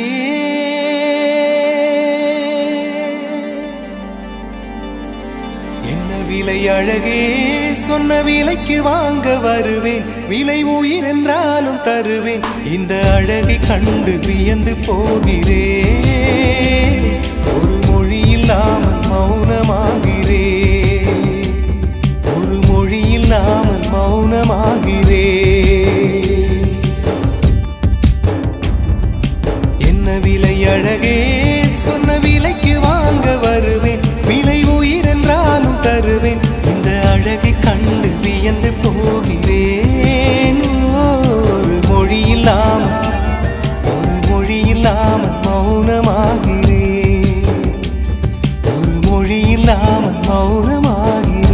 என்ன விலை அழகே சொன்ன விலைக்கு வாங்க வருவேன் விலை உயிர் என்றாலும் தருவேன் இந்த அழகை கண்டு வியந்து போகிறேன் ஒரு மொழி இல்லாமல் மௌனமாகிறேன் ஒரு மொழி இல்லாமல் மௌனமாகிறேன் என்ன விலை அழகே சொன்ன விலைக்கு வாங்க வருவேன் விலை உயிர் என்றாலும் தருவேன் இந்த அழகை கண்டு வியந்து போகிறேன் ஒரு மொழி இல்லாமல் ஒரு மொழி இல்லாமல் மௌனமாகிறேன் ஒரு மொழி இல்லாமல் மௌனமாகிறேன்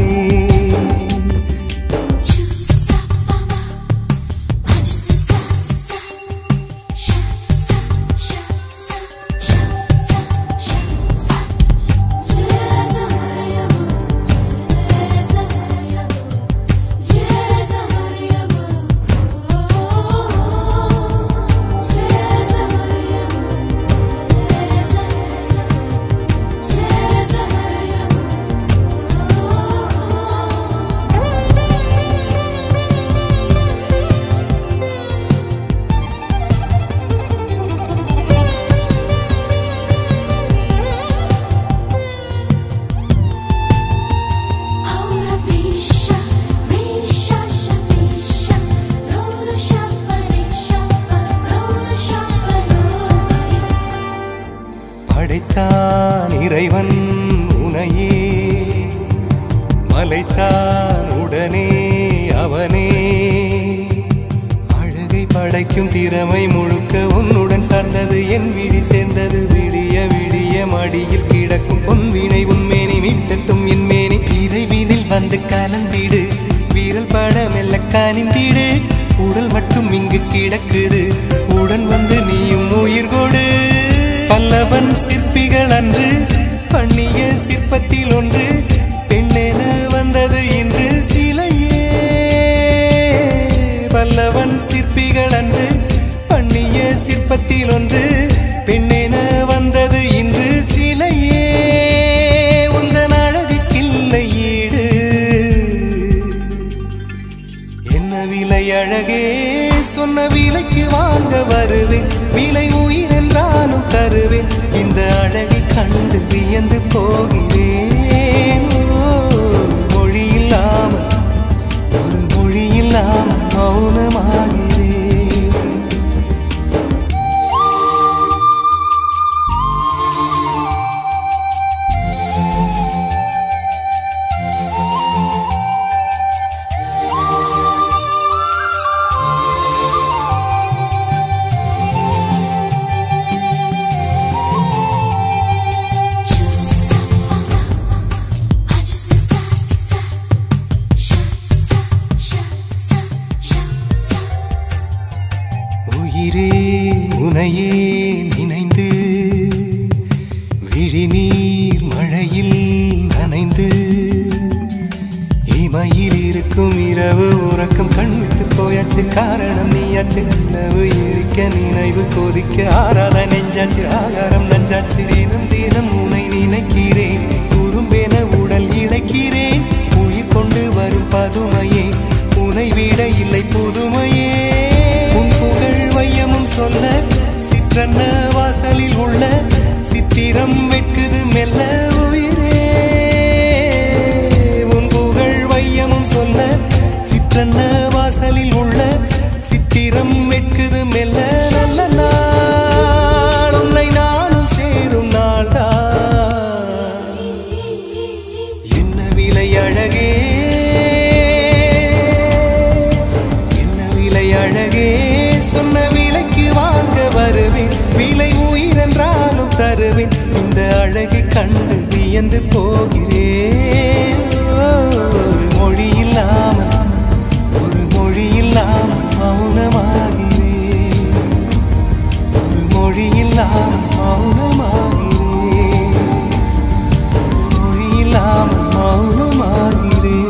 படைத்தான் இறைவன் உனையே மலைத்தான் உடனே அவனே அழகை படைக்கும் திறமை முழுக்க உன்னுடன் சார்ந்தது என் விழி சேர்ந்தது விடிய விடிய மடியில் கிடக்கும் பொன்வினை உன்மேனி மீட்டட்டும் என் மேனி இறைவினில் வந்து கலந்திடு வீரல் பட மெல்ல கனிந்திடு உடல் மட்டும் இங்கு கிடக்குது உடன் வந்து நீயும் உயிர் கொடு பல்லவன் சிற்பிகள் அன்று பண்ணிய சிற்பத்தில் ஒன்று பெண்ணென வந்தது இன்று சிலையே பல்லவன் சிற்பிகள் அன்று பண்ணிய சிற்பத்தில் ஒன்று பெண்ணென வந்தது இன்று சிலையே உந்தன் அழகுக்கில்லை ஈடு என்ன விலை அழகே சொன்ன விலைக்கு வாங்க வருவேன் விலை உயிர் என்றாலும் தருவேன் இந்த அழகை கண்டு வியந்து போகிறேன் ஓ, மொழி இல்லாமல் ஒரு மொழி இல்லாமல் மௌனமாகிறேன் உயிரே உனையே நினைந்து விழிநீர் மழையில் நனைந்து இமையில் இருக்கும் இரவு உறக்கம் கண்விட்டு போயாச்சு காரணம் நீயாச்சு நிலவு எரிக்க நினைவு கொதிக்க ஆறாத நெஞ்சாச்சு ஆகாரம் நஞ்சாச்சு தினம் தினம் உனை நினைக்கிறேன் குறும்பென உடல் இழைக்கிறேன் உயிர் கொண்டு வரும் பதுமையே உனை விட இல்லை புதுமையே உன் புகழ் வையமும் சொல்ல சிற்றன்ன வாசலில் உள்ள சித்திரம் வெட்குது மெல்ல உயிரே உன் புகழ் வையமும் சொல்ல சிற்றன்ன வாசலில் உள்ள சித்திரம் வெட்குது மெல்ல நல்ல நாள் உன்னை நானும் சேரும் நாள்தான் என்ன விலை அழகே என்ன விலை அழகே சொன்ன விலைக்கு வாங்க வருவேன் விலை உயிர் என்றாலும் தருவேன் இந்த அழகை கண்டு வியந்து போகிறேன் ஒரு மொழி இல்லாமல் ஒரு மொழி இல்லாமல் மௌனமாகிறேன் ஒரு மொழி இல்லாமல் மௌனமாகிறேன் ஒரு மொழி இல்லாமல் மௌனமாகிறேன்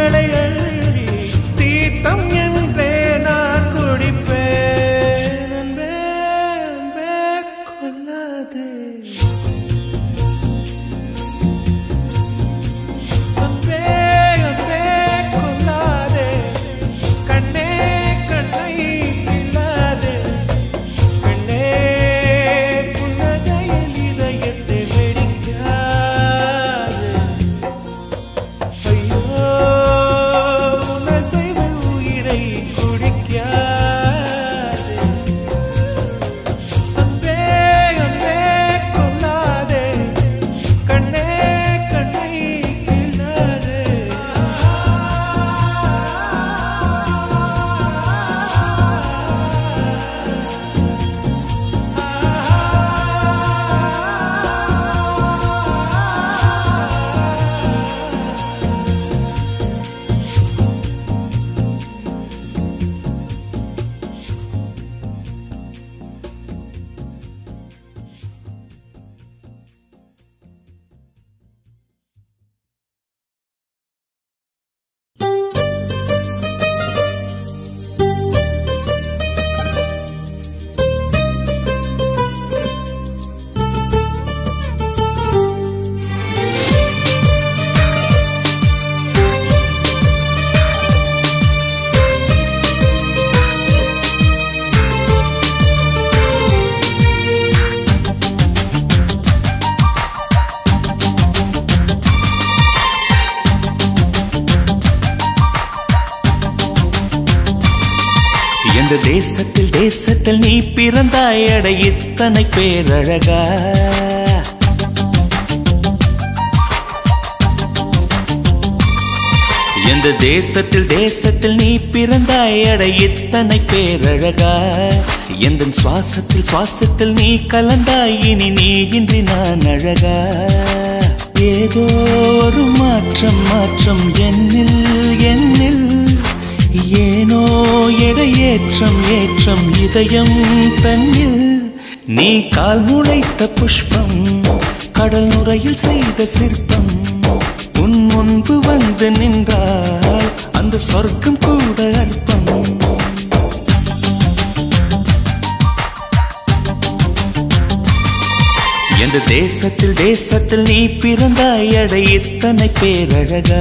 பூக்களை அள்ளி தீர்த்தம் என்றே நான் குடிப்பேன் அன்பே அன்பே கொல்லாதே அன்பே அன்பே கொல்லாதே கண்ணே கண்ணை கிள்ளாதே கண்ணே புன்னகையில் இதயத்தை வெடிக்காதே ஐயோ உனசைவில் உயிரை குடிக்காதே அன்பே அன்பே கொல்லாதே கண்ணே கண்ணை கிள்ளாதே எந்த தேசத்தில் தேசத்தில் நீ பிறந்தாய் அட இத்தனை பேரழகா எந்த தேசத்தில் தேசத்தில் நீ பிறந்தாய் அட இத்தனை பேரழகா எந்த சுவாசத்தில் சுவாசத்தில் நீ கலந்தாய் இனி நீ இன்றி நான் அழகா ஏதோ ஒரு மாற்றம் மாற்றம் என்னில் என்னில் ஏனோ எடையேற்றம் ஏற்றம் இதயம் தன்னில் நீ கால் முளைத்த புஷ்பம் கடல் நுரையில் செய்த சிற்பம் உன் முன்பு வந்து நின்றால் அந்த சொர்க்கம் கூட அற்பம் எந்த தேசத்தில் தேசத்தில் நீ பிறந்தாய் அட இத்தனை பேரழகா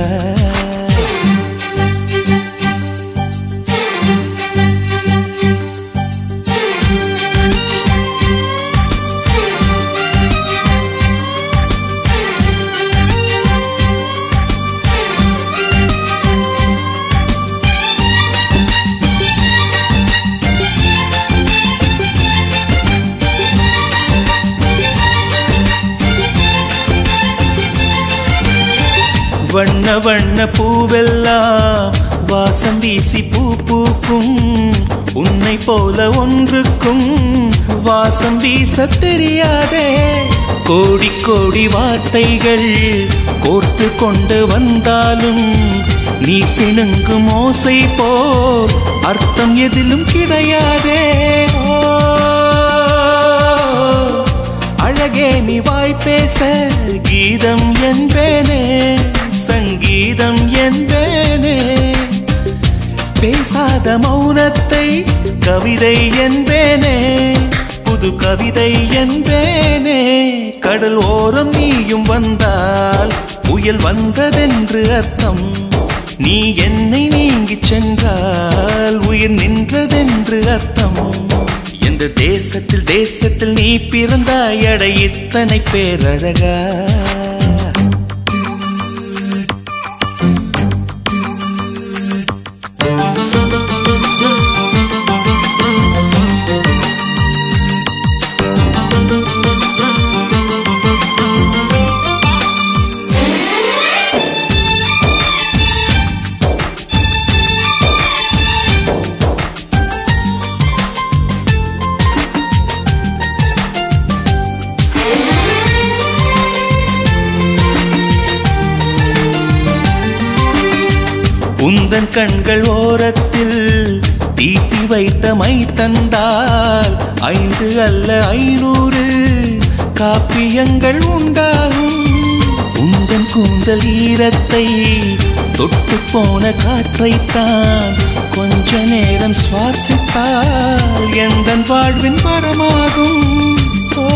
வண்ண வண்ண பூவெல்லாம் வாசம் வீசி பூ பூக்கும் உன்னை போல ஒன்றுக்கும் வாசம் வீச தெரியாதே கோடி கோடி வார்த்தைகள் கோர்த்து கொண்டு வந்தாலும் நீ சிணுங்கும் ஓசை போல் அர்த்தம் எதிலும் கிடையாதே ஓ அழகே நீ வாய் பேச கீதம் என்பேனே சங்கீதம் என்பேனே பேசாத மௌனத்தை கவிதை என்பேனே புது கவிதை என்பேனே கடல் ஓரம் நீயும் வந்தால் புயல் வந்ததென்று அர்த்தம் நீ என்னை நீங்கிச் சென்றால் உயிர் நின்றதென்று அர்த்தம் எந்த தேசத்தில் தேசத்தில் நீ பிறந்தாய் அட இத்தனை பேரழகா உந்தன் கண்கள் ஓரத்தில் தீட்டி வைத்த மை தந்தால் ஐந்து அல்ல ஐநூறு காப்பியங்கள் உண்டாகும் உந்தன் கூந்தல் ஈரத்தை தொட்டு போன காற்றைத்தான் கொஞ்ச நேரம் சுவாசித்தால் எந்த வாழ்வின் மரமாகும் ஓ,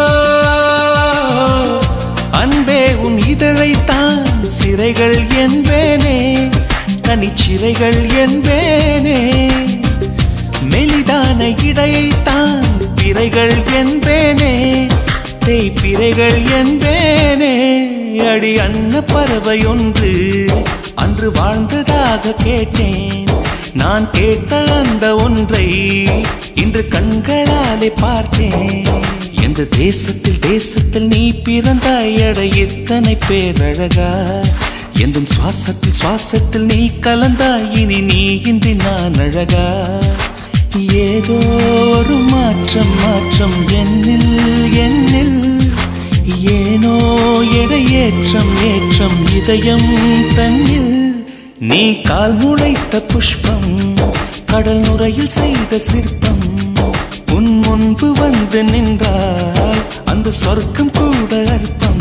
அன்பே உன் இதழைத்தான் சிறைகள் என்பேனே தனிச்சிறைகள் என்பேனே மெலிதான இடையைத்தான் பிறைகள் என்பேனே தேய்பிறைகள் என்பேனே அடி அன்ன பறவை ஒன்று அன்று வாழ்ந்ததாக கேட்டேன் நான் கேட்ட அந்த ஒன்றை இன்று கண்களாலே பார்த்தேன் எந்த தேசத்தில் தேசத்தில் நீ பிறந்தாய் அட எத்தனை பேரழகா எந்த சுவாசத்தில் சுவாசத்தில் நீ கலந்தாய் இனி நீ இன்றி நான் அழகா ஏதோ ஒரு மாற்றம் மாற்றம் என்னில் என்னில் ஏனோ எடையேற்றம் ஏற்றம் இதயம் தன்னில் நீ கால் முளைத்த புஷ்பம் கடல் நுரையில் செய்த சிற்பம் உன் முன்பு வந்து நின்றால் அந்த சொர்க்கம் கூட அர்த்தம்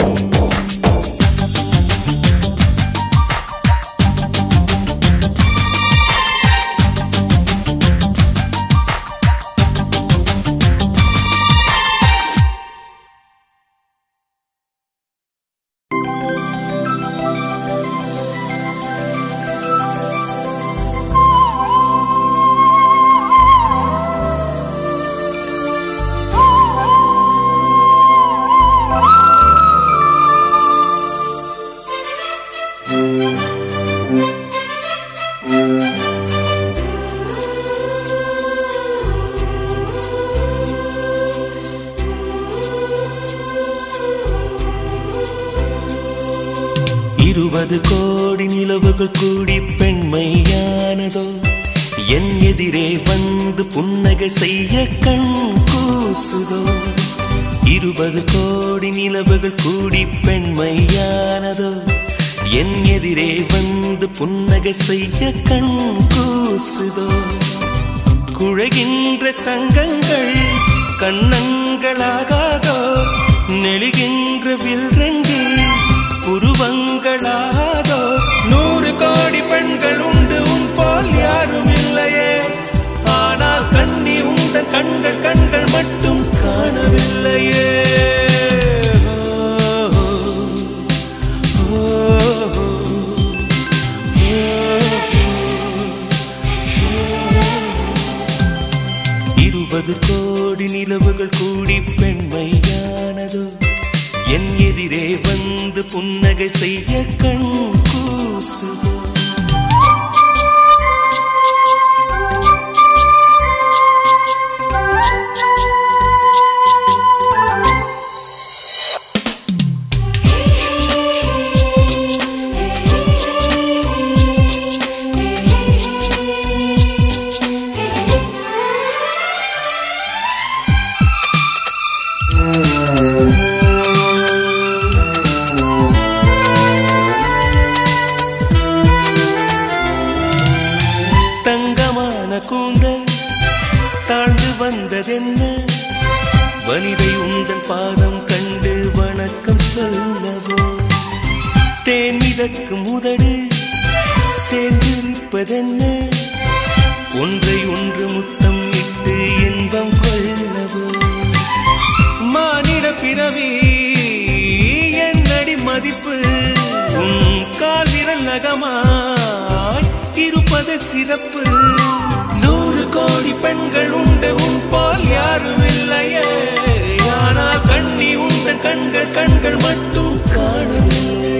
இருபது கோடி நிலவுகள் கூடி பெண்மையானதோ என் எதிரே வந்து புன்னகை செய்ய கண் கூசுதோ இருபது கோடி நிலவுகள் கூடி பெண்மையானதோ என் எதிரே வந்து புன்னகை செய்ய கண் கூசுதோ குழைகின்ற தங்கங்கள் கண்ணங்களாகாதோ நெழுகின்ற வில்ரங்கில் புருவங்களாதோ நூறு கோடி பெண்கள் உண்டு உன் போல் யாரும் இல்லையே ஆனால் கண்ணி உந்த கண்கள் கண்கள் மட்டும் காணவில்லையே ஓ, ஓ, ஓ, இருபது கோடி நிலவுகள் கூடி பெண்மையானதோ என் எதிரே வந்து புன்னகை செய்ய கண் கூசுதோ தங்கமான கூந்தல் தாழ்ந்து வந்ததென்ன வனிதை உந்தன் பாதம் கண்டு வணக்கம் சொல்லவோ தேன் மிதக்கும் உதடு சேர்ந்திருப்பதென்ன ஒன்றை ஒன்று முத்தம் இட்டு இன்பம் கொள்ளவோ மானிட பிறவி என்னடி மதிப்பு உன் கால் விரல் நகமாய் இருப்பது சிறப்பு நூறு கோடி பெண்கள் உண்டு உன் போல் யாரும் இல்லையே ஆனால் கண்ணி உந்த கண்கள் கண்கள் மட்டும் காணவில்லை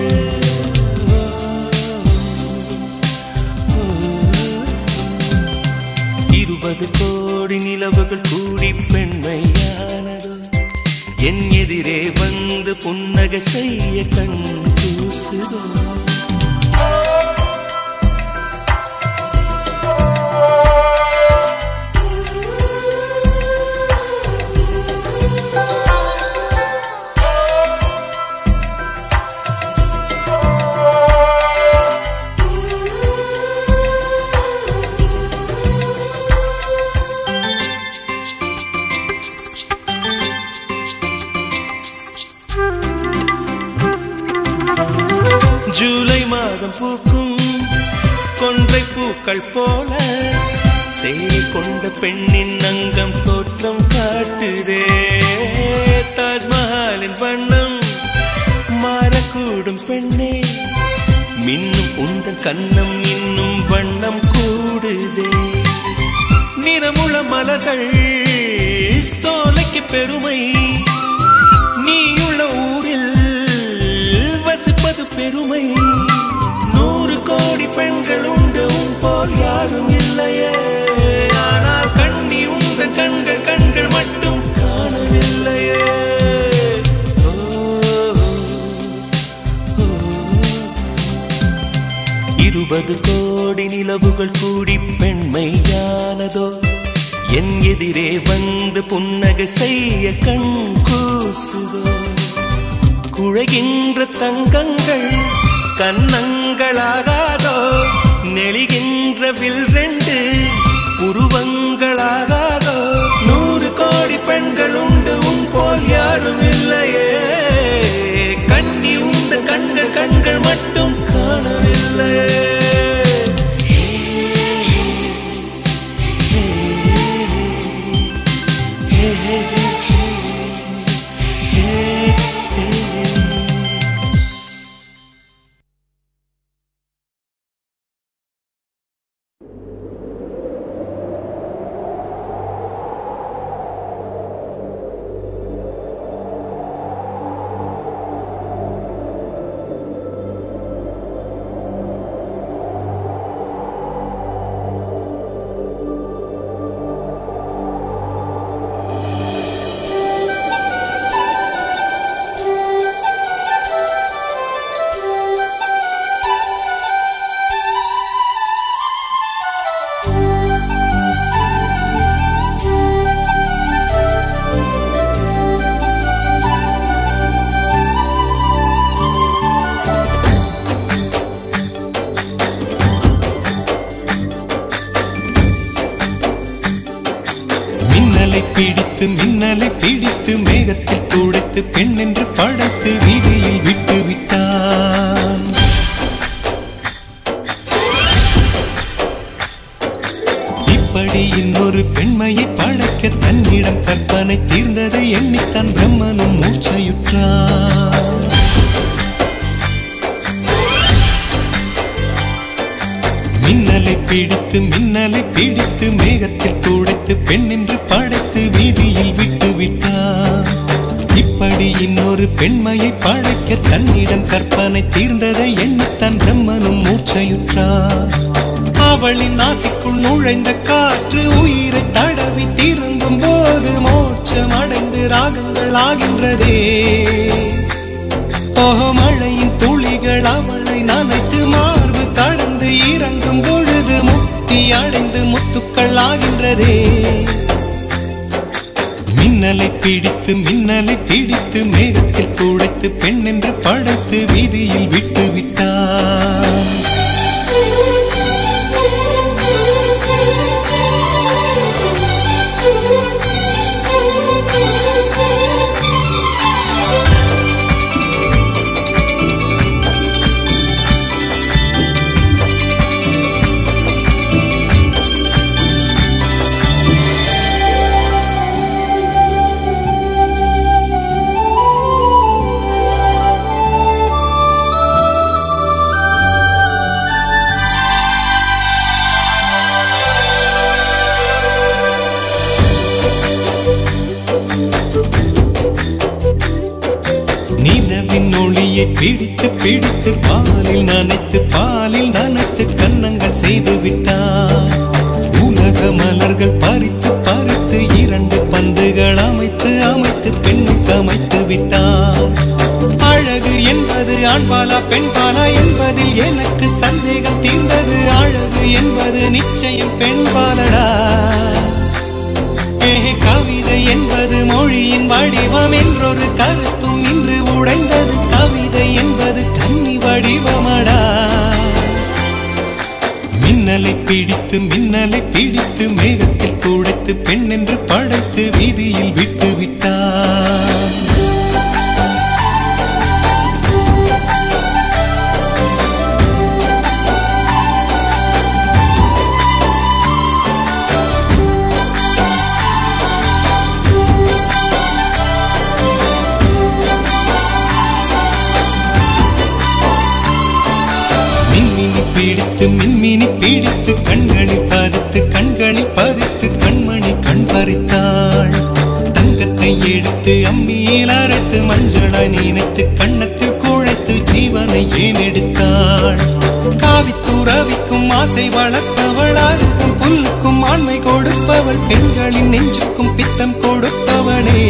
இருபது கோடி நிலவுகள் கூடி பெண்மையானதோ என் எதிரே வந்து புன்னகை செய்ய கண் கூசுதோ பூக்கள் போல சேரி கொண்ட பெண்ணின் அங்கம் தோற்றம் காட்டுதே தாஜ்மஹாலின் வண்ணம் மாறக்கூடும் பெண்ணே மின்னும் உந்தன் கண்ணம் இன்னும் வண்ணம் கூடுதே நிறமுள மலர்கள் சோலைக்கு பெருமை நீயுள்ள ஊரில் வசிப்பது பெருமை நூறு கோடி பெண்கள் உண்டு உன் போல் யாரும் இல்லையே ஆனால் கண்ணி உங்கள் கண்கள் கண்கள் மட்டும் காணவில்லையே ஓ, ஓ, இருபது கோடி நிலவுகள் கூடி பெண்மையானதோ என் எதிரே வந்து புன்னகை செய்ய கண் கூசுதோ குழைகின்ற தங்கங்கள் கன்னங்களாகாதோ நெளிகின்ற வில் ரெண்டு உருவங்களாகாதோ நூறு கோடி பெண்கள் உண்டு உன் போல் யாரும் இல்லையே கண்ணி உந்த கண்கள் கண்கள் மட்டும் காணவில்லையே மின்னலை பிடித்து மின்னலை பிடித்து மேகத்தில் துடைத்து பெண் என்று படைத்து வீதியில் விட்டு விட்டான் இப்படி இன்னொரு பெண்மையை படைக்க தன்னிடம் கற்பனை தீர்ந்ததை எண்ணித்தான் பிரம்மனும் மூச்சையுற்றான் மின்னலை பிடித்து மின்னலை பிடித்து மேகத்தில் துடைத்து பெண் என்று படைத்து வீதியில் விட்டு விட்டான் இப்படி இன்னொரு பெண்மையை படைக்க தன்னிடம் கற்பனை தீர்ந்ததை எண்ணித்தான் பிரம்மனும் மூச்சையுற்றான் அவளின் நாசிக்குள் நுழைந்த காற்று உயிரை தடவி திரும்பும் போது மோட்சம் அடைந்து ராகங்கள் ஆகின்றதே ஓஹோ மழையின் துளிகள் அவளை நனைத்து மார்பு கடந்து இறங்கும் பொழுது முக்தி அடைந்து முத்துக்கள் ஆகின்றதே மின்னலை பிடித்து மின்னலை பிடித்து மேகத்தில் துடைத்து பெண் என்று படைத்து வீதியில் விட்டு விட்டான் நிலவின் ஒளியை பிடித்து பிடித்து பாலில் நனைத்து பாலில் நனைத்து கன்னங்கள் செய்து விட்டார் உலக மலர்கள் பறித்து பறித்து இரண்டு பந்துகள் அமைத்து அமைத்து பெண்ணை சமைத்து விட்டார் அழகு என்பது ஆண்பாலா பெண்பாலா என்பதில் எனக்கு சந்தேகம் தீர்ந்தது அழகு என்பது நிச்சயம் பெண்பாலடா ஏ கவிதை என்பது மொழியின் வடிவம் என்றொரு கருத்தும் இன்று உடைந்தது கவிதை என்பது கன்னி வடிவமடா மின்னலை பிடித்து மின்னலை பிடித்து மேகத்தில் துடைத்து பெண் என்று படைத்து வீதியில் விட்டு விட்டான் பிடித்து மின்மினி பிடித்து கண்களில் பதித்து கண்களில் பதித்து கண்மணி கண் பறித்தாள் தங்கத்தை எடுத்து அம்மியில் அரைத்து மஞ்சளாய் நினைத்து கண்ணத்தில் குழைத்து ஜீவனை ஏன் எடுத்தாள் காவித்துறவிக்கும் ஆசை வளர்ப்பவள் அதுக்கும் புல்லுக்கும் ஆண்மை கொடுப்பவள் பெண்களின் நெஞ்சுக்கும் பித்தம் கொடுப்பவளே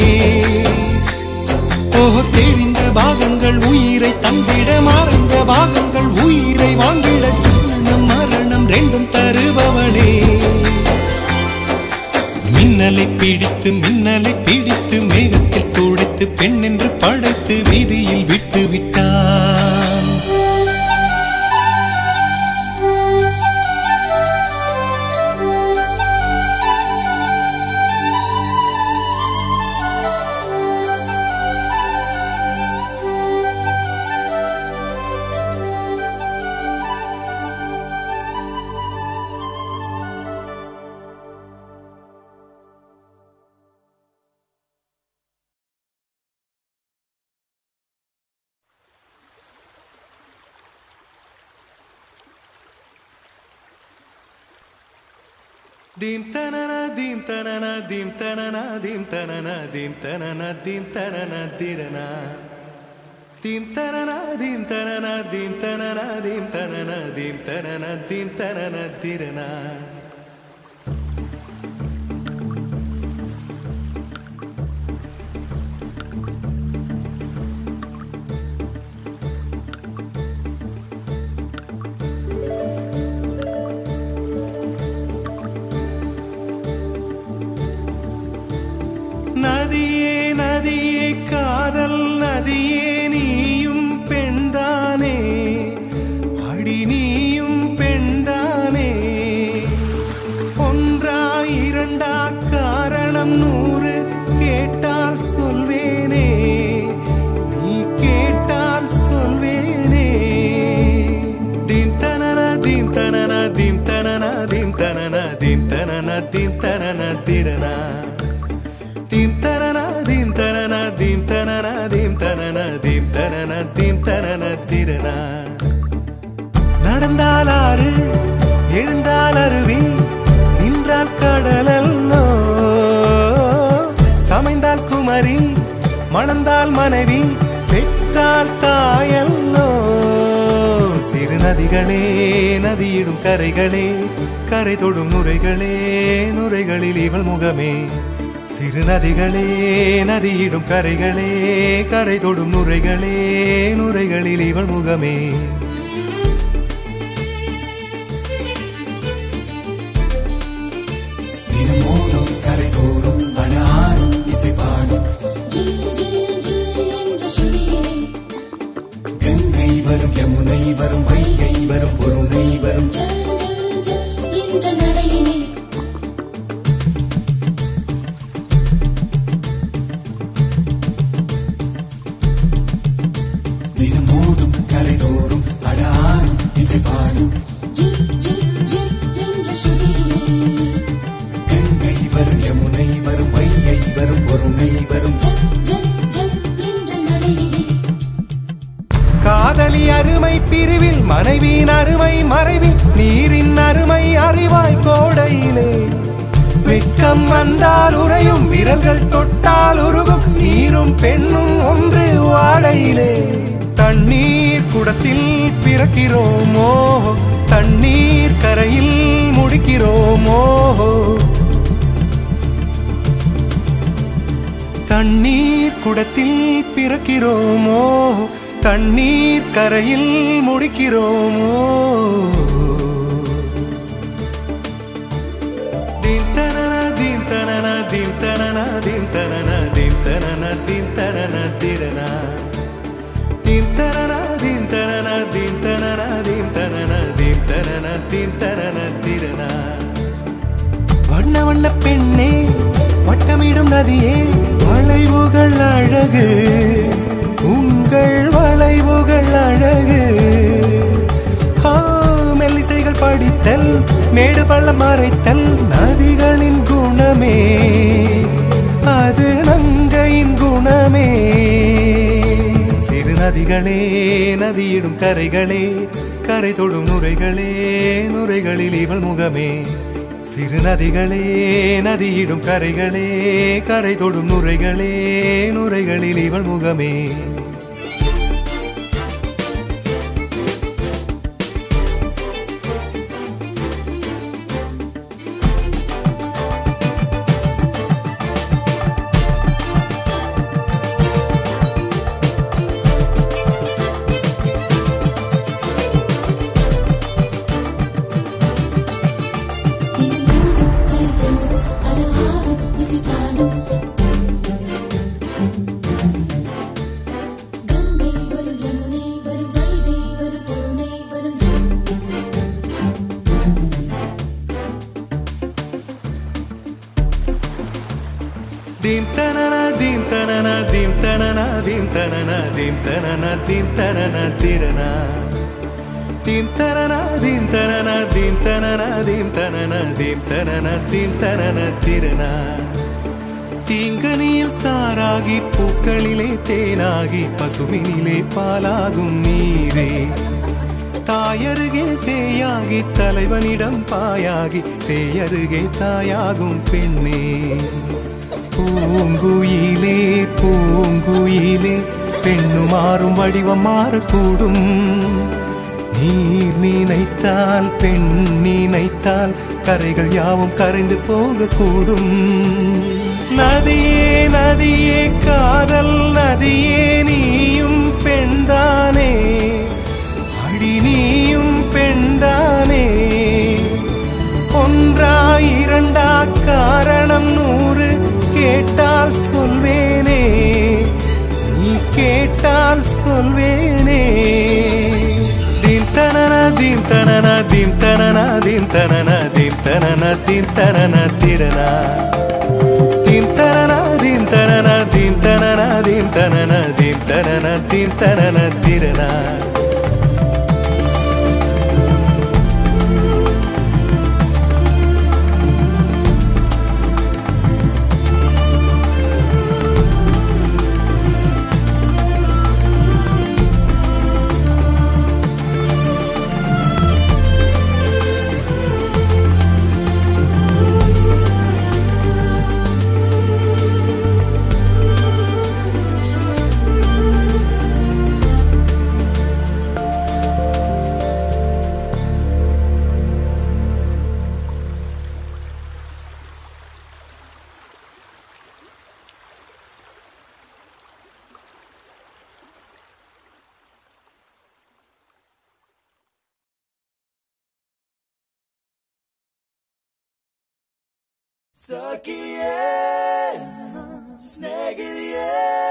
ஓஹோ தெரிந்த பாகங்கள் உயிரை தந்திட மறந்த பாகங்கள் உயிரை வாங்கிட ஜனனம் மரணம் ரெண்டும் தருபவளே மின்னலை பிடித்து மின்னலை பிடித்து மேகத்தில் துடைத்து பெண் என்று படைத்து வீதியில் விட்டு விட்டான் Dim tanana dim tanana dim tanana dim tanana dim tanana dim tanana dirana Dim tanana dim tanana dim tanana dim tanana dim tanana dim tanana dirana நதியே நதியே காதல் நதியே நீயும் பெண்தானே அடி நீயும் பெண்தானே ஒன்றா இரண்டா காரணம் நூறு கேட்டால் சொல்வேனே நீ கேட்டால் சொல்வேனே தீம் தனன தீம் தனன தீம் தனன தீம் தனன தீம் தனன தீம் தனன திரனா தீம் தனன தீம் தனன தீம் தனன தீம் தனன தீம் தனன தீம் தனன திரனா நடந்தால் ஆறு எழுந்தால் அருவி நின்றால் கடலல்லோ சமைந்தால் குமரி மணந்தால் மனைவி பெற்றால் தாயல்லோ சிறு நதிகளே நதியிடும் கரைகளே கரை தொடும் நுரைகளே நுரைகளில் இவள் முகமே சிறு நதிகளே நதியிடும் கரைகளே கரை தொடும் நுரைகளே நுரைகளில் இவள் முகமே தினமோதும் கரைதோறும் அனாரும் இசை பாடும் ஜில் ஜில் ஜில் என்ற சுழியிலே கங்கை வரும் யமுனை வரும் வைகை வரும் பொருணை வரும் ஜல் ஜல் ஜல் என்ற நடையிலே தினமோதும் கரைதோறும் அனாரும் இசை பாடும் ஜில் ஜில் ஜில் என்ற சுழியிலே கங்கை வரும் யமுனை வரும் வைகை வரும் பொருணை வரும் ஜல் ஜல் ஜல் என்ற நடையிலே காதலி அருமை பிரிவில் மனைவியின் அருமை மறைவில் நீரின் அருமை அறிவாய் கோடையிலே வெட்கம் வந்தால் உறையும் விரல்கள் தொட்டால் உருகும் நீரும் பெண்ணும் ஒன்று வாடையிலே தண்ணீர் குடத்தில் பிறக்கிறோமோ தண்ணீர் கரையில் முடிக்கிறோமோ தண்ணீர் குடத்தில் பிறக்கிறோமோ தண்ணீர் கரையில் முடிக்கிறோமோ தீம் தனன தீம் தனன தீம் தனன தீம் தனன தீம் தனன தீம் தனன திரனா தீம் தனன தீம் தனன தீம் தனன தீம் தனன தீம் தனன தீம் தனன திரனா வண்ண வண்ண பெண்ணே வட்டமிடும் நதியே வளைவுகள் அழகு உங்கள் வளைவுகள் அழகு ஆ, மெல்லிசைகள் படித்தல் மேடு பள்ளம் மறைத்தல் நதிகளின் குணமே அது நங்கையின் குணமே சிறு நதிகளே நதியிடும் கரைகளே கரை தொடும் நுரைகளே நுரைகளில் இவள் முகமே சிறு நதிகளே நதியிடும் கரைகளே கரை தொடும் நுரைகளே நுரைகளில் இவள் முகமே தினமூடும் கருத்தோடும் அடலாரும் இசைத்தாடும் கங்கை வரும் யமுனை வரும் வைகை வரும் பொருணை வரும் தீம் தனன தீம் தனன தீம் தனன தீம் தனன தீம் தனன தீம் தனன திரனா தீம் தனன தீம் தனன தீம் தனன தீம் தனன தீம் தனன தீம் தனன திரனா தீங்கனியில் சாராகி பூக்களிலே தேனாகி பசுவினிலே பாலாகும் நீரே தாயருகே சேயாகி தலைவனிடம் பாயாகி சேயருகே தாயாகும் பெண்ணே பூங்குயிலே பூங்குயிலே பெண்ணுமாறும் வடிவம் மாறக்கூடும் நீர் நினைத்தால் பெண் நினைத்தால் கரைகள் யாவும் கரைந்து போகக்கூடும் நதியே நதியே காதல் நதியே நீயும் பெண்தானே அடி நீயும் பெண்தானே ஒன்றா இரண்டா காரணம் நூறு கேட்டால் சொல்வேனே நீ கேட்டால் சொல்வேனே தீம் தனன தீம் தனன தீம் தனன தீம் தனன தீம் தனன தீம் தனன திரனா தீம் தனன தீம் தனன தீம் தனன தீம் தனன தீம் தனன தீம் தனன திரனா സഖിയേ സ്നേഹിതയേ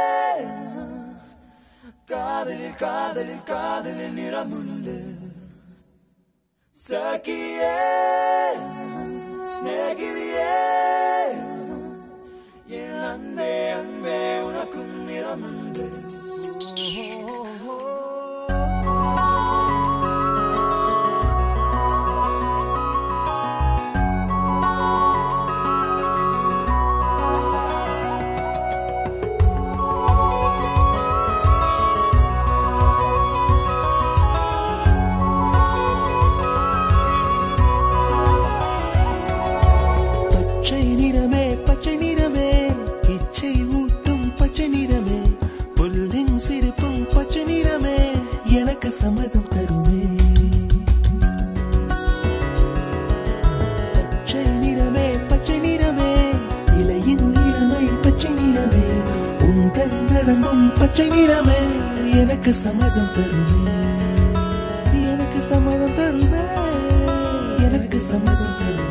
കാതലിൽ കാതലിൽ കാതലിൽ നിറമുണ്ട് സഖിയേ സ്നേഹിതയേ എൻ അன்பே അன்பേ ഉനക്കും നിറമുണ്ട് பச்சை நிறமே பச்சை நிறமே இச்சை ஊட்டும் பச்சை நிறமே புல்லின் சிரிப்பும் பச்சை நிறமே எனக்கு சம்மதம் தருமே பச்சை நிறமே பச்சை நிறமே இலையின் நிறமை பச்சை நிறமே உந்தன் நரம்பும் பச்சை நிறமே எனக்கு சம்மதம் தருமே எனக்கு சம்மதம் தருமே எனக்கு சம்மதம் தருமே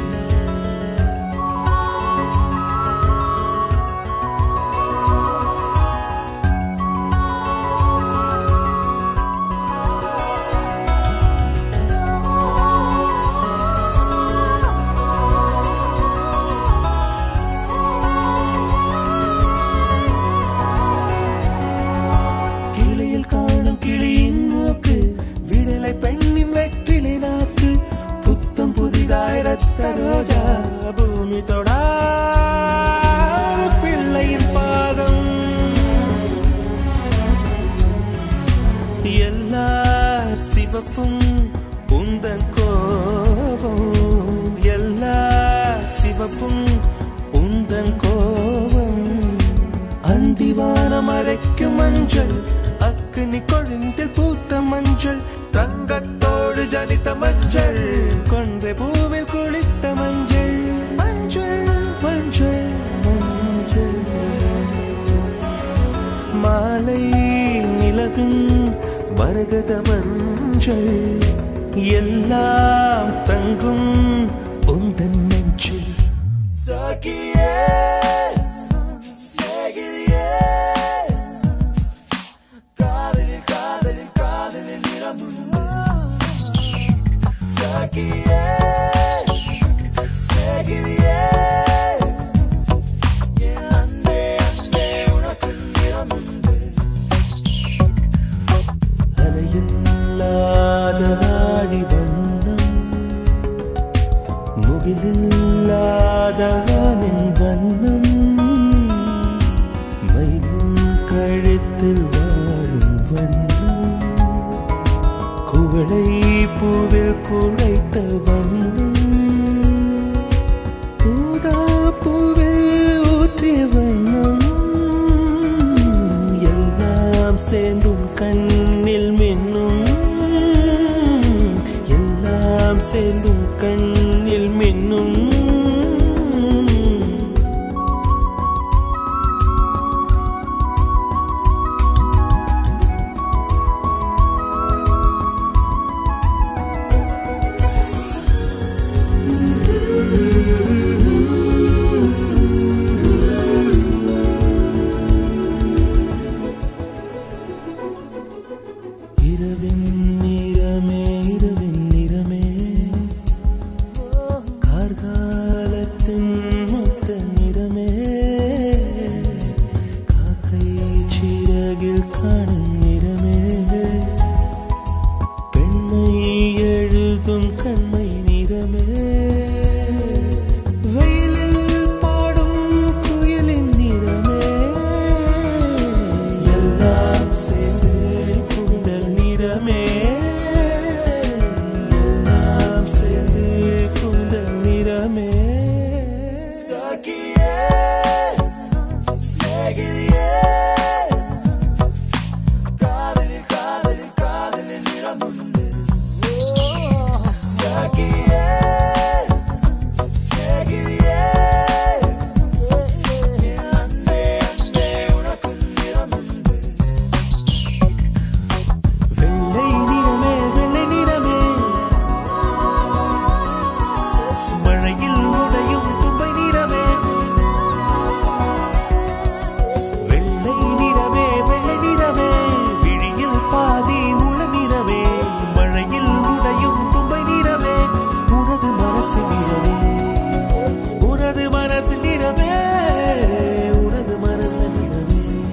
கிளியில் காணும் கிளியின் மூக்கு விடலை பெண்ணின் வெற்றிலை நாக்கு புத்தம் புதிதாய் ரத்த ரோஜா பூமி தொடா பிள்ளையின் பாதம் அரைக்கும் மஞ்சள் அக்கினி கொழுந்தில் பூத்த மஞ்சள் தங்கத்தோடு ஜனித்த மஞ்சள் கொன்றை பூவில் குளித்த மஞ்சள் மஞ்சள் மஞ்சள் மஞ்சள் மாலை நிலவின் மரகத மஞ்சள் எல்லாம் தங்கும் உந்தன் நெஞ்சில் சாகியே சேகிரியே காதலில் காதலில் காதலில் நிறமுண்டு சாகியே சேகிரியே என் அன்பே அன்பே உனக்கு நிறமுண்டு அலையில்லாத ஆடி வண்ணம் முகிலில்லாத வானின் வண்ணம் மயிலும் கழுத்தில் வாழும் வண்ணம் குவளை பூவில் குழைத்த வண்ணம் பூதா பூவில் ஊற்றிய வண்ணம் எல்லாம் சேர்ந்தும் கண்ணில் மின்னும் எல்லாம் சேர்ந்தும் கண்ணில் மின்னும் இரவின் நிறமே இரவின் நிறமே கார்காலத்தின் மொத்த நிறமே காக்கை சிறகில் காணும் நிறமே பெண்மை எழுதும் கண்மை நிறமே வெயிலில் பாடும் குயிலின் நிறமே எல்லாம் சேர்ந்து குண்டல் நிறமே எல்லாம் சேர்ந்து குண்டல் நிறமே சாகியே சேகிரியே காதலில் காதலில் காதலில் நிறமுண்டு சாகியே சேகிரியே என் அன்பே அன்பே உனக்கு நிறமுண்டு வெள்ளை நிறமே வெள்ளை நிறமே மழையில் உடையும் தும்பை நிறமே வெள்ளை நிறமே வெள்ளை நிறமே விழியில் பாதி உள்ள நிறமே மழையில் உடையும் தும்பை நிறமே உனது மனசு நிறமே உனது மனசு நிறமே உனது மனசு நிறமே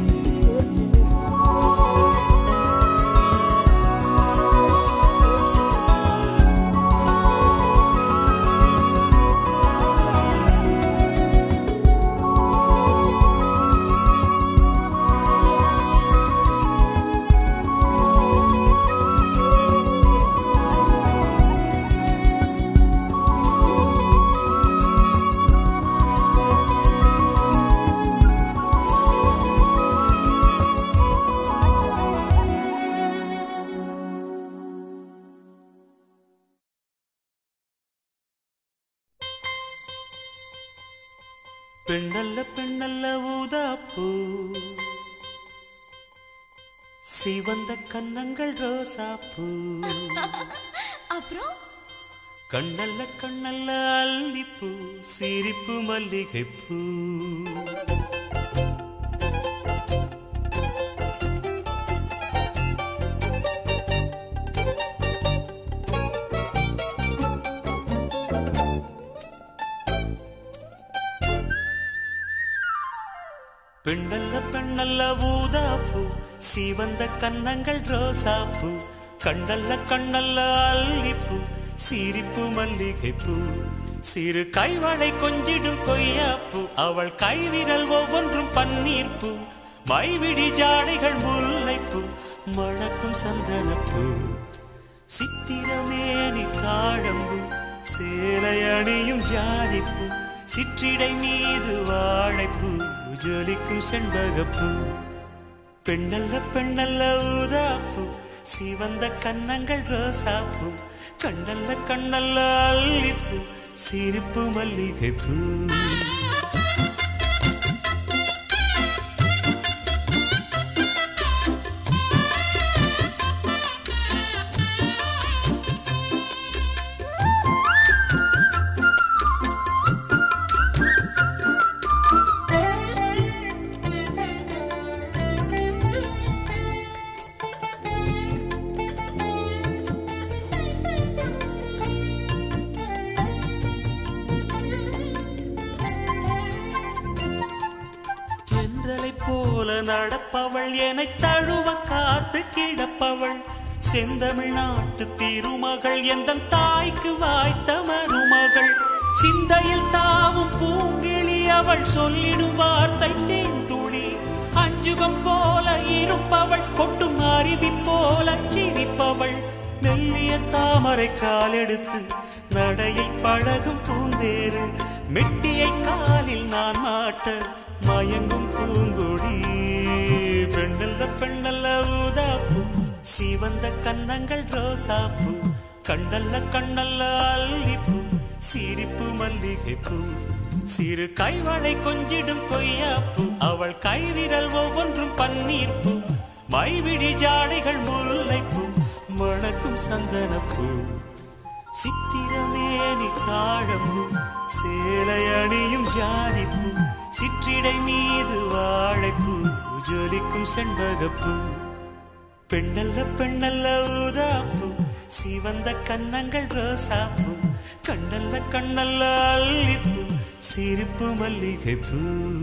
பெண்ணல்ல பெண்ணல்ல ஊதாப்பூ சிவந்த கன்னங்கள் ரோசாப்பூ அப்புறம் கண்ணல்ல கண்ணல்ல அல்லிப்பூ சிரிப்பு மல்லிகைப்பூ பெண்ணல்ல பெண்ணல்ல ஊதாப்பூ சிவந்த கன்னங்கள் ரோசாப்பூ கண்ணல்ல கண்ணல்ல அல்லிப்பூ சிரிப்பு மல்லிகைப்பூ சிறு கைவளை கொஞ்சிடும் கொய்யாப்பூ அவள் கைவிரல் ஒவ்வொன்றும் பன்னீர்ப்பூ மைவிடி ஜாடைகள் முல்லைப்பூ மணக்கும் சந்தனப்பூ சித்திரமேனி தாழம்பு சேலை அணியும் ஜாதிப்பூ சிற்றிடை மீது வாழைப்பூ ஜொலிக்கும் செண்பகப்பூ பெண்ணல்ல பெண்ணல்ல ஊதாப்பு சிவந்த கன்னங்கள் ரோசாப்பு கண்ணல்ல கண்ணல்ல அல்லிப்பூ சிரிப்பு மல்லிகை பூ தென்றலை போல நடப்பவள் என்னை தழுவ காத்து கிடப்பவள் செந்தமிழ்நாட்டு திருமகள் எந்த தாய்க்கு வாய்த்த மருமகள் சிந்தையில் தாவும் பூங்கிழி அவள் சொல்லிடும் வார்த்தை தேந்துளி அஞ்சுகம் போல இருப்பவள் கொட்டும் அருவி போல சிரிப்பவள் மெல்லிய தாமரை காலெடுத்து நடையை பழகும் பூந்தேறு மெட்டியை காலில் நான் மாட்ட மயங்கும் பூங்கொடி பெண்ணல்ல பெண்ணல்ல ஊதாப்பு சிவந்த கன்னங்கள் ரோசாப்பு கண்ணல்ல கண்ணல்ல அல்லிப்பூ சிரிப்பு மல்லிகை பூ சிறு கைவளை கொஞ்சிடும் கொய்யாப்பூ அவள் கைவிரல் ஒவ்வொன்றும் பன்னீர் பூ மைவிழி ஜாடைகள் முல்லைப்பூ மணக்கும் சந்தனப்பூ சித்திரமேனி தாழம்பு சேலை அணியும் ஜாதிப்பூ சிற்றிடை மீது வாழைப்பூ ஜொலிக்கும் செண்பகப்பூ பெண்ணல்ல பெண்ணல்ல ஊதாப்பூ சிவந்த கன்னங்கள் ரோசாப்பூ கண்ணல்ல கண்ணல்ல அல்லிப்பூ சிரிப்பு மல்லிகை பூ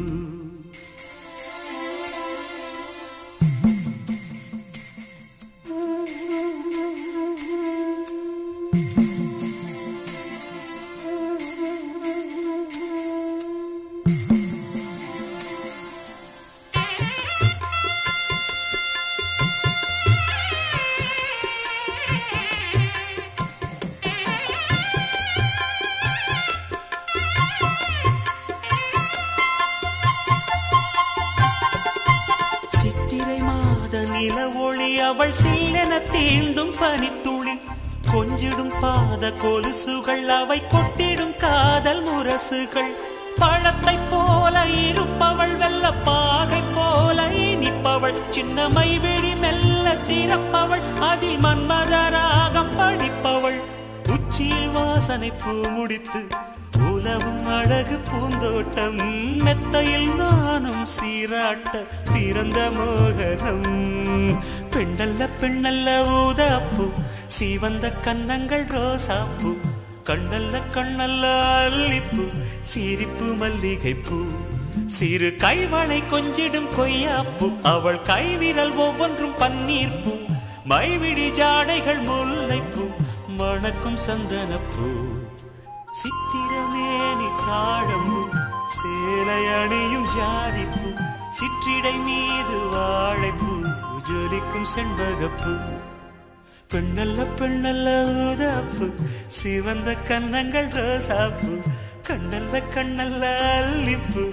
சித்திரை மாத நில ஒளி அவள் சில்லென தீண்டும் பனித்துளி கொஞ்சிடும் பாத கொலுசுகள் அவை கொட்டிடும் காதல் முரசுகள் பழத்தை போல இருப்பவள் வெள்ள பாகை போல இனிப்பவள் சின்னமை விழி மெல்ல திறப்பவள் அதில் மன்மதராகம் படிப்பவள் உச்சியில் வாசனை பூ முடித்து உலவும் அழகு பூந்தோட்டம் மெத்தையில் நானும் சீராட்ட பிறந்த மோகனம் பெண்ணல்ல பெண்ணல்ல ஊதாப்பூ சிவந்த கன்னங்கள் ரோசாப்பூ கண்ணல்ல கண்ணல்ல அல்லிப்பூ சிரிப்பு மல்லிகை பூ சிறு கைவளை கொஞ்சிடும் கொய்யாப்பூ அவள் கைவிரல் ஒவ்வொன்றும் பன்னீர் பூ மைவிழி ஜாடைகள் முல்லைப்பூ மணக்கும் சந்தனப்பூ சித்திரமேனி தாழம்பு சேலை அணியும் ஜாதிப்பூ சிற்றிடை மீது வாழைப்பூ ஜொலிக்கும் செண்பகப்பூ பெண்ணல்ல பெண்ணல்ல ஊதாப்பு சிவந்த கன்னங்கள் ரோசாப்பூ கண்ணல்ல கண்ணல்ல அல்லிப்பூ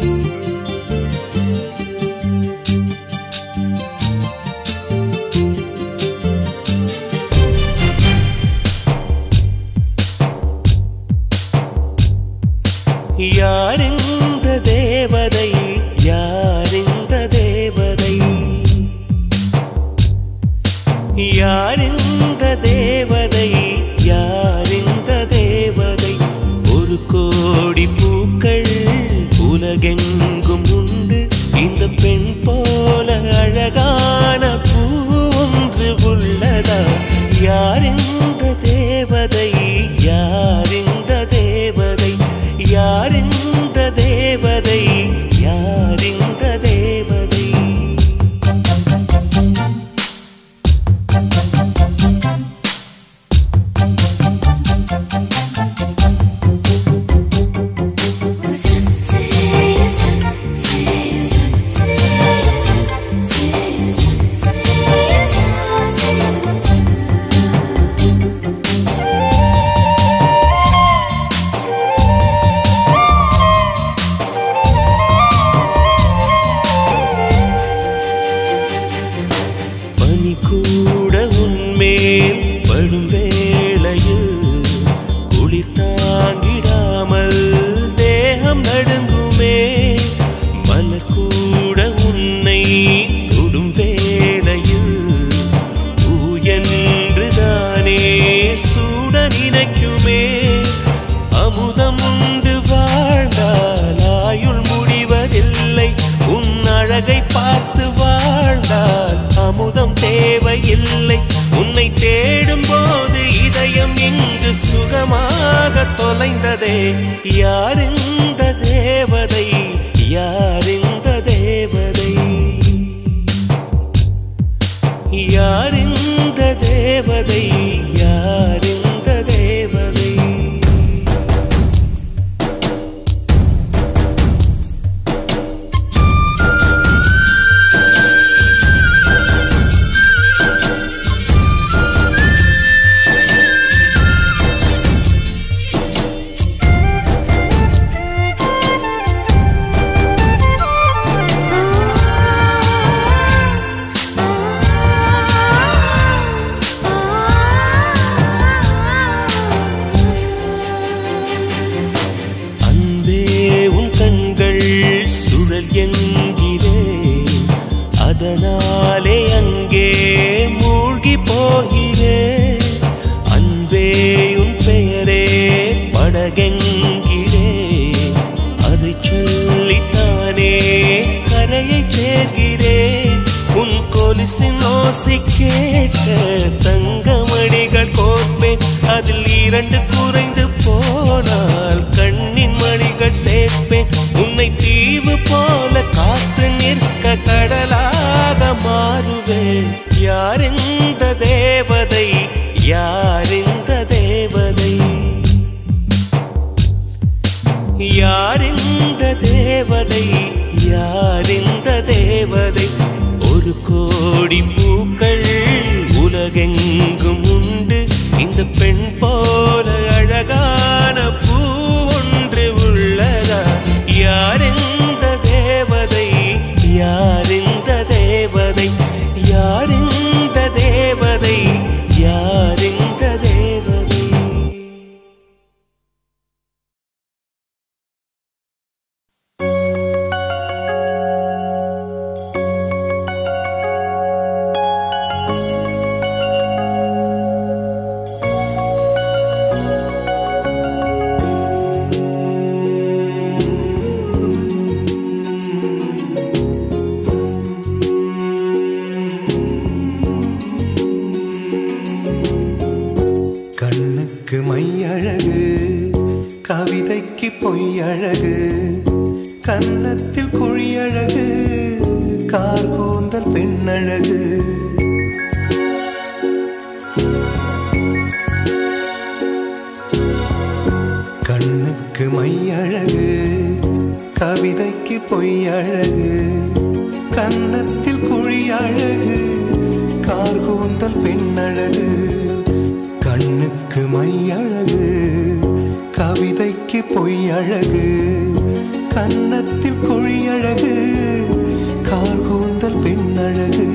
Thank யார் இந்த தேவதை யார் இந்த தேவதை யார் இந்த தேவதை யார் இந்த தேவதை அன்பே உன் கண்கள் சுழல் என்கிறேன் அதனாலே அங்கே மூழ்கி போகிறேன் அன்பே உன் பெயரே படகெங்கிறேன் அதை சொல்லித்தானே கரையை சேர்கிறேன் உன் கொலுசின் ஓசை கேட்க தங்கமணிகள் கோர்ப்பேன் அதில் இரண்டு குறைந்து போனால் கண்ணின் மணிகள் சேர்ப்பேன் உன்னை தீவு போல காத்து நிற்க கடலாக மாறுவேன் யார் இந்த தேவதை யார் இந்த தேவதை யார் இந்த தேவதை யார் இந்த தேவதை ஒரு கோடி பூக்கள் உலகெங்கும் உண்டு இந்த பெண் போல அழகான பூ ஒன்று உள்ளதா யார் இந்த தேவதை யார் இந்த தேவதை யார் இந்த தேவதை யார் இந்த தேவதை கண்ணுக்கு மையழகு கவிதைக்கு பொய்யழகு கன்னத்தில் குழியழகு கார் கூந்தல் பெண்ணழகு கண்ணுக்கு மையழகு கவிதைக்கு பொய்யழகு கன்னத்தில் குழியழகு கார் கூந்தல் பெண்ணழகு கண்ணுக்கு மையழகு கவிதைக்கு பொய்யழகு கன்னத்தில் குழியழகு கார் கூந்தல் பெண்ணழகு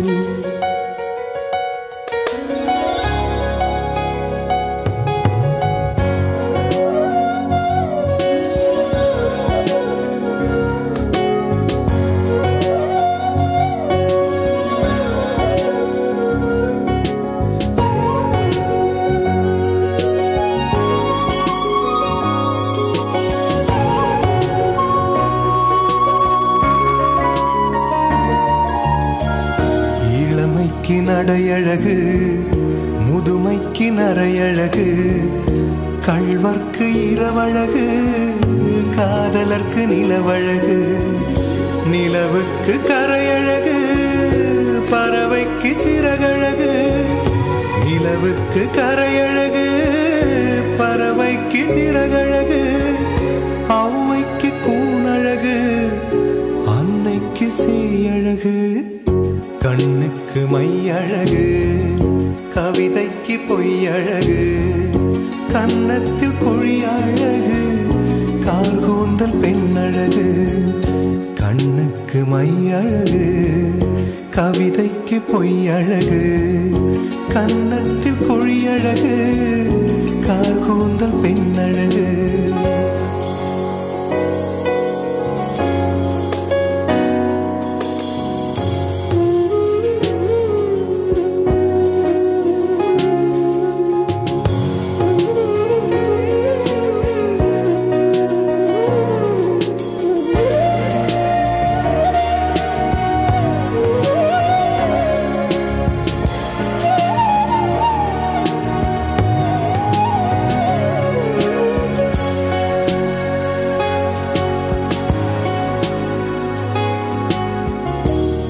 இளமைக்கு நடையழகு முதுமைக்கு நரையழகு கள்வர்க்கு இரவழகு காதலர்க்கு நிலவழகு நிலவுக்கு கரையழகு பறவைக்கு சிறகழகு நிலவுக்கு கரையழகு பறவைக்கு சிறகழகு ஔவைக்கு கூணழகு அன்னைக்கு சேயழகு கண்ணுக்கு மையழகு கவிதைக்கு பொய்யழகு கன்னத்தில் குழியழகு கார்கூந்தல் பெண்ணழகு கண்ணுக்கு மையழகு கவிதைக்கு பொய்யழகு கன்னத்தில் குழியழகு கார்கூந்தல் பெண்ணழகு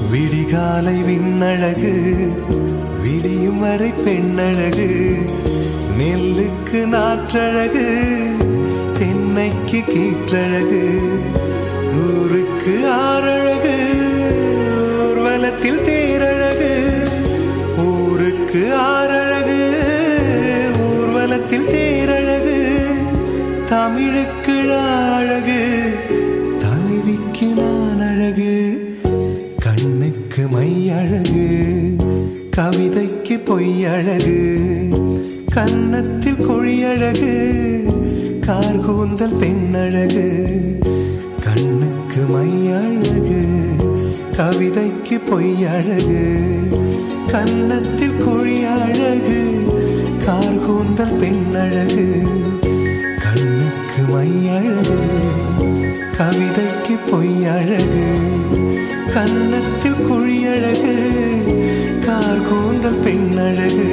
விடிகாலை விண்ணழகு விடியும் வரை பெண்ணழகு நெல்லுக்கு நாற்றழகு தென்னைக்கு கீற்றழகு ஊருக்கு ஆறழகு ஊர்வலத்தில் தேரழகு ஊருக்கு ஆறழகு ஊர்வலத்தில் தேரழகு தமிழுக்கு அழகு தலைவிக்கு நான் அழகு கண்ணுக்கு மை அழகு கவிதைக்கு பொய் அழகு கன்னத்தில் கொழி அழகு கார்கூந்தல் பெண்ணழகு கண்ணுக்கு மை அழகு கவிதைக்கு பொய் அழகு கன்னத்தில் கொழி அழகு கார்கூந்தல் பெண்ணழகு கண்ணுக்கு மை அழகு கவிதைக்கு பொய் அழகு கன்னத்தில் குழி அழகு கார்கூந்தல் பெண்ணழகு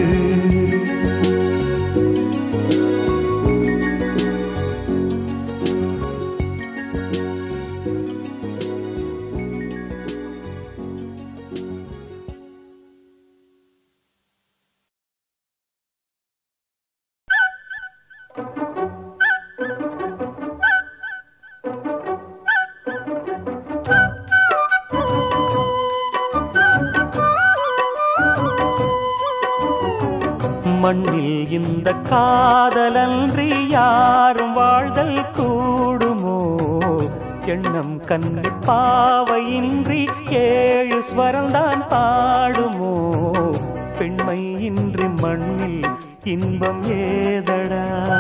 மண்ணில் இந்த காதலன்றி யாரும் வாழ்தல் கூடுமோ எண்ணம் கண்ணி பாவையின்றி ஏழு ஸ்வரம்தான் பாடுமோ பெண்மை இன்றி மண்ணில் இன்பம் ஏதடா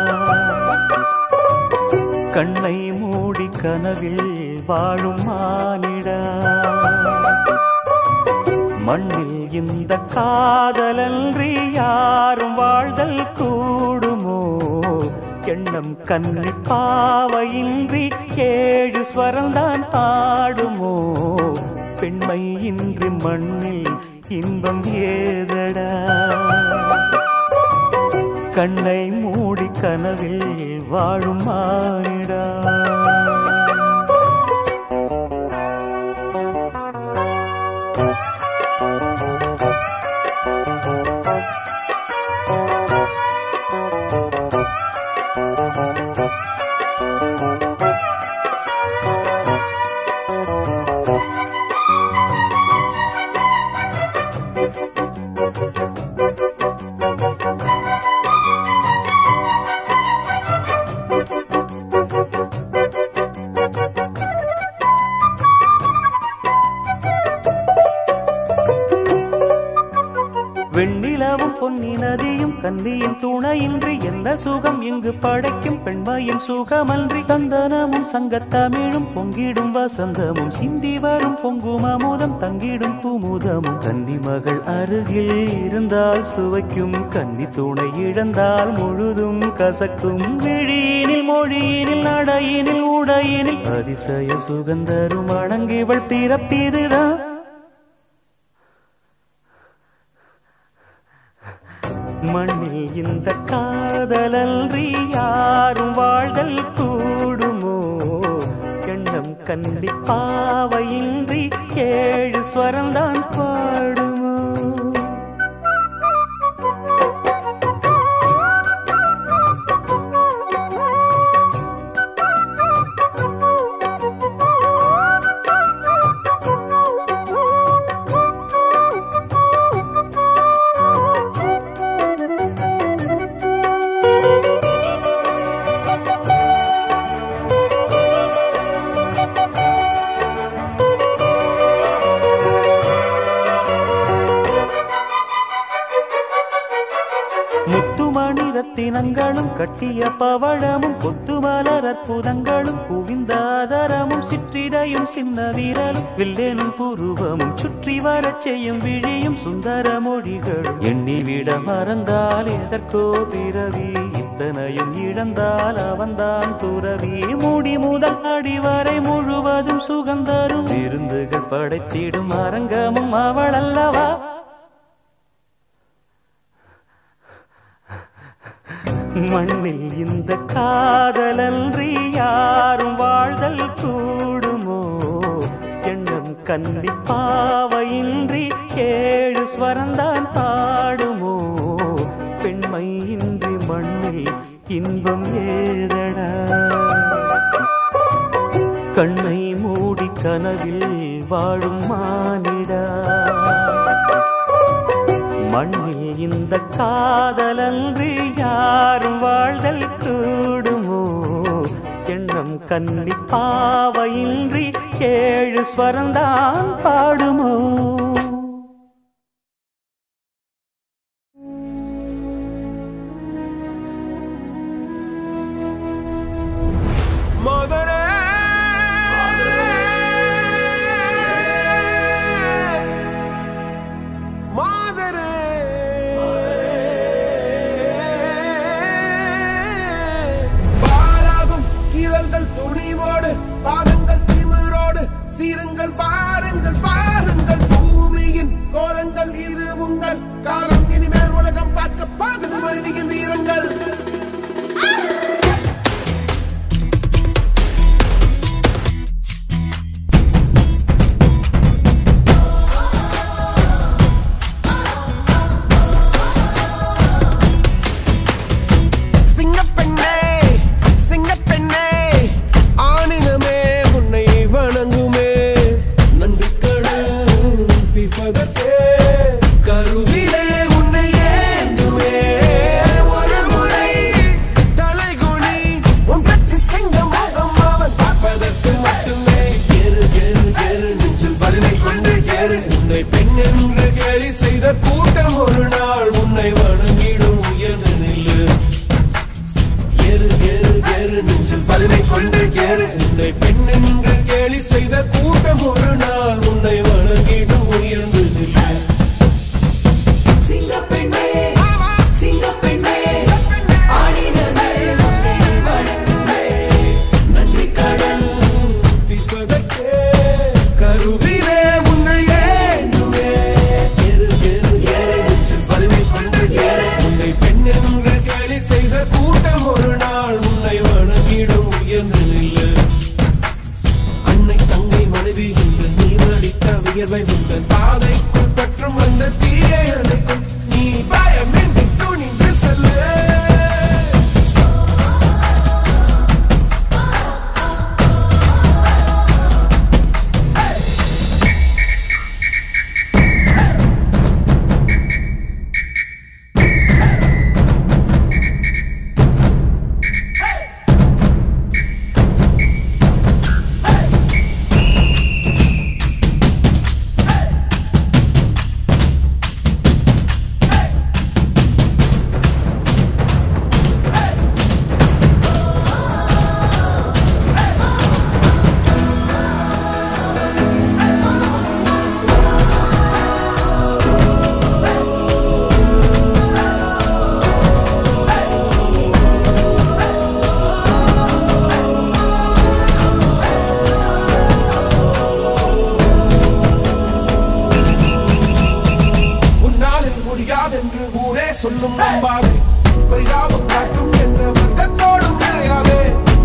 கண்ணை மூடி கனவில் வாழும் மானிடா மண்ணில் இந்த காதலன்றி யாரும் வாழ்தல் கூடுமோ எண்ணம் கண்ணி பாவையின்றி ஏழு ஸ்வரம்தான் ஆடுமோ பெண்மை இன்றி மண்ணில் இன்பம் ஏதடா கண்ணை மூடி கனவில் வாழும் மானிடா வெண்ணிலவும் பொன்னி நதியும் கன்னியின் துணையின்றி என்ன சுகம் இங்கு படைக்கும் பெண்மையின் சுகமன்றி சந்தனமும் சங்கத்தமிழும் பொங்கிடும் வசந்தமும் சிந்தி வரும் பொங்கும் அமுதம் தங்கிடும் குமுதமும் கன்னி மகள் அருகில் இருந்தால் சுவைக்கும் கன்னி துணை இழந்தால் முழுதும் கசக்கும் விழியினில் மொழியினில் நடையினில் உடையினில் அதிசய சுகந்தரும் அணங்கிவள் பிறப்பிதுதான் மண்ணில் இந்த காதலன்றி யாரும் வாழ்தல் கூடுமோ எண்ணம் கண்டி பாவையின்றி ஏழு ஸ்வரம்தான் பாடுமோ முத்துமணி ரத்தினங்களும் கட்டிய பவழமும் கொத்துமலர் அற்புதங்களும் குவிந்தாதரமும் சிற்றிடையும் சின்ன வீரலும் வில்லேனும் புருவமும் சுற்றி வரச் செய்யும் விழியும் சுந்தர மொழிகளும் எண்ணிவிட மறந்தால் எதற்கோ பிறவி இத்தனையும் இழந்தால் அவன்தான் துறவி மூடி முதல் அடி வரை முழுவதும் சுகந்தரும் விருந்துகள் படைத்திடும் அரங்கமும் அவள் அல்லவா மண்ணில் இந்த காதலன்றி யாரும் வாழ்தல் கூடுமோ எண்ணம் கன்னிப்பாவையின்றி ஏழு ஸ்வரந்தான் பாடுமோ பெண்மை இன்றி மண்ணில் இன்பம் ஏதடா கண்ணை மூடி கனவில் வாழும் மானிடா மண்ணில் இந்த காதலன்றி யாரும் வாழ்தல் கூடுமோ எண்ணம் கன்னி பாவையின்றி ஏழு ஸ்வரந்தான் பாடுமோ மதுரை மாதரே பாலாகும் கீரல்கள் துணிவோடு பாதங்கள் திமிரோடு சீருங்கள் வாருங்கள் வாருங்கள் பூமியின் கோலங்கள் இது உங்கள் காலம் இனிமேல் உலகம் பார்க்க பாகுது மனிதியின் வீரங்கள் சிங்கப்பெண்ணே சிங்கப்பெண்ணே ஆணினமே உன்னை வணங்குமே நன்றி கடல் தீர்ப்பதற்கே கருவிலே உன்னை ஏந்துமே ஒரு முறை தலைகுனி உன் பெற்று சிங்க முகம் அவன் பார்ப்பதற்கு மட்டுமே எரு எரு எரு நெஞ்சில் வலிமை கொண்டு எரு உன்னை பெண் என்று கேலி செய்த கூட்டம் ஒரு நாள் உன்னை வணங்கிடும் உயர்ந்து நில்லு ஏறு ஏறு ஏறு நெஞ்சில் வலிமை கொண்டு ஏறு உன்னை பெண் என்று கேலி செய்த கூட்டம் ஒரு நாள் உன்னை வணங்கிடும் உயர்ந்து நில்லு சிங்கப்பெண்ணே சிங்கப்பெண்ணே ஆடினமே உன்னை வணங்குமே நன்றி கடன் தீர்ப்பதற்கே கருவிலே உன்னை ஏந்துமே ஏறு ஏறு ஏறு நெஞ்சில் வலிமை கொண்டு ஏறு உன்னை பெண் என்று கேலி செய்த கூட்டம் ஒரு நாள் உன்னை வணங்கிடும் உயர்ந்து நில்லு அன்னை தங்கை மனைவி என்று நீ அடித்த வியர்வை உந்தன் பாதைக்குள் பற்றும் அந்த தீயை அணைக்கும் நீ பயமின்றி துணிந்து செல்லு உன்னாலே முடியாதென்று ஊரே சொல்லும் நம்பாது பரிதாபம் காட்டும் எந்த வர்க்கத்தோடும் கிடையாதே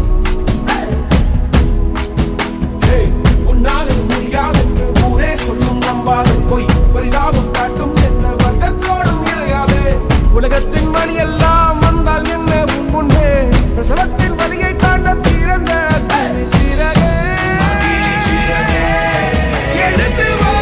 ஏய், உன்னாலே முடியாதென்று ஊரே சொல்லும் நம்பாது பொய் பரிதாபம் காட்டும் எந்த வர்க்கத்தோடும் கிடையாதே உலகத்தின் வழி எல்லாம் வந்தால் என்ன உன் முன்னே பிரசவத்தின் வழியை தாண்ட பிறந்த துணிச்சிறகே. எழுந்து வா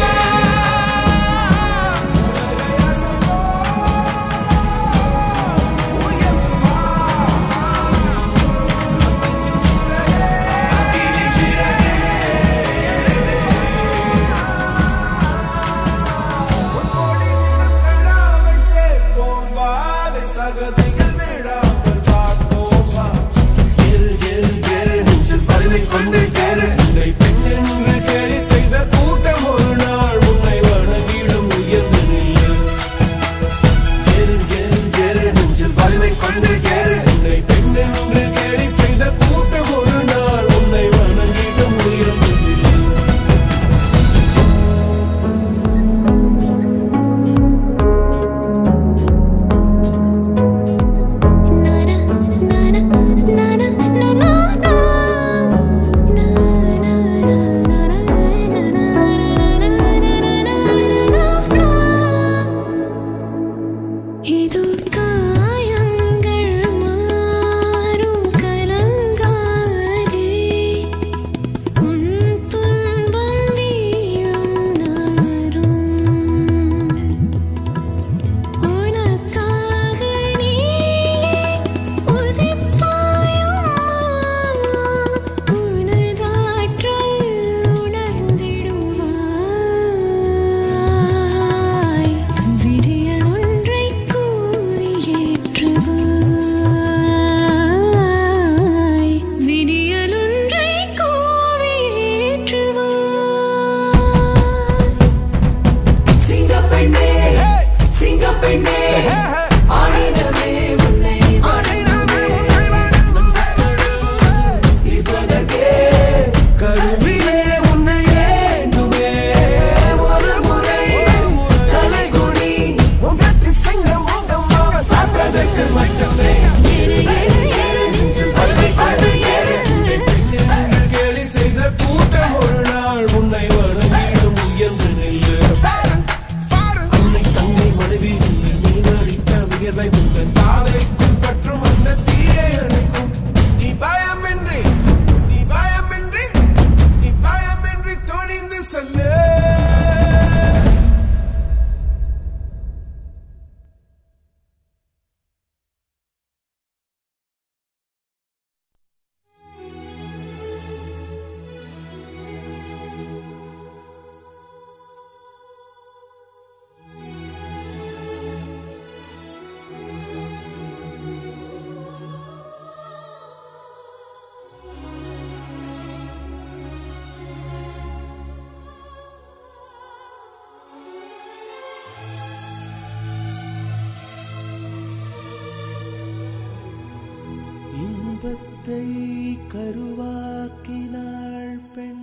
இன்பத்தை கருவாக்கினாள் பெண்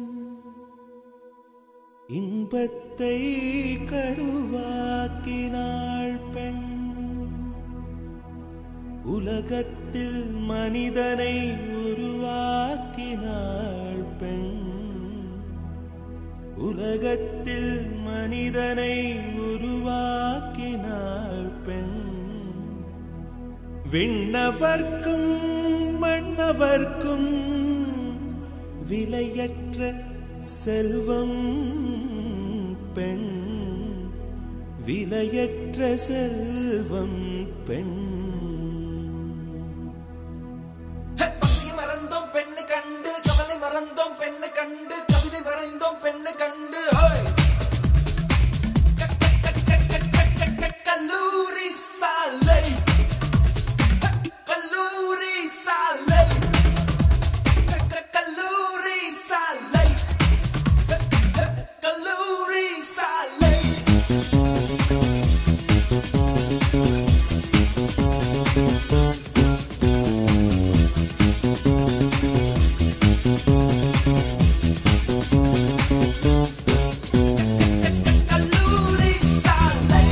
இன்பத்தை கருவாக்கினாள் பெண் உலகத்தில் மனிதனை உருவாக்கினாள் பெண் உலகத்தில் மனிதனை உருவாக்கினாள் பெண் விண்ணவர்க்கும் மன்னவர்க்கும் விலையற்ற செல்வம் பெண் விலையற்ற செல்வம் பெண் பசியை மறந்தோம் பெண்ணு கண்டு கவலை மறந்தோம் பெண்ணு கண்டு கவிதை வரைந்தோம் பெண்ணு கண்டு ஹோய்! க- க- க- க- க- க- க- க- கல்லூரி சாலை க- கல்லூரி சாலை க- க- கல்லூரி சாலை க- க- கல்லூரி சாலை கல்லூரி சாலை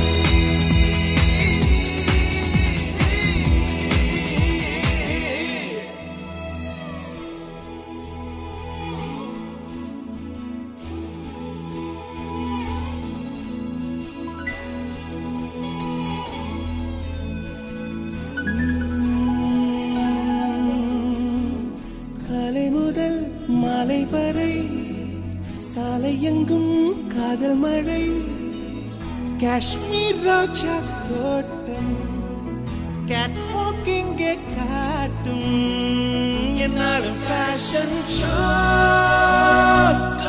காலை முதல் மாலை வரை சாலை எங்கும் காதல் மழை காஷ்மீர் ரோஜா தோட்டம் கேட் வாக்கிங்கே காட்டும் என்னாலும் ஃபேஷன் ஷோ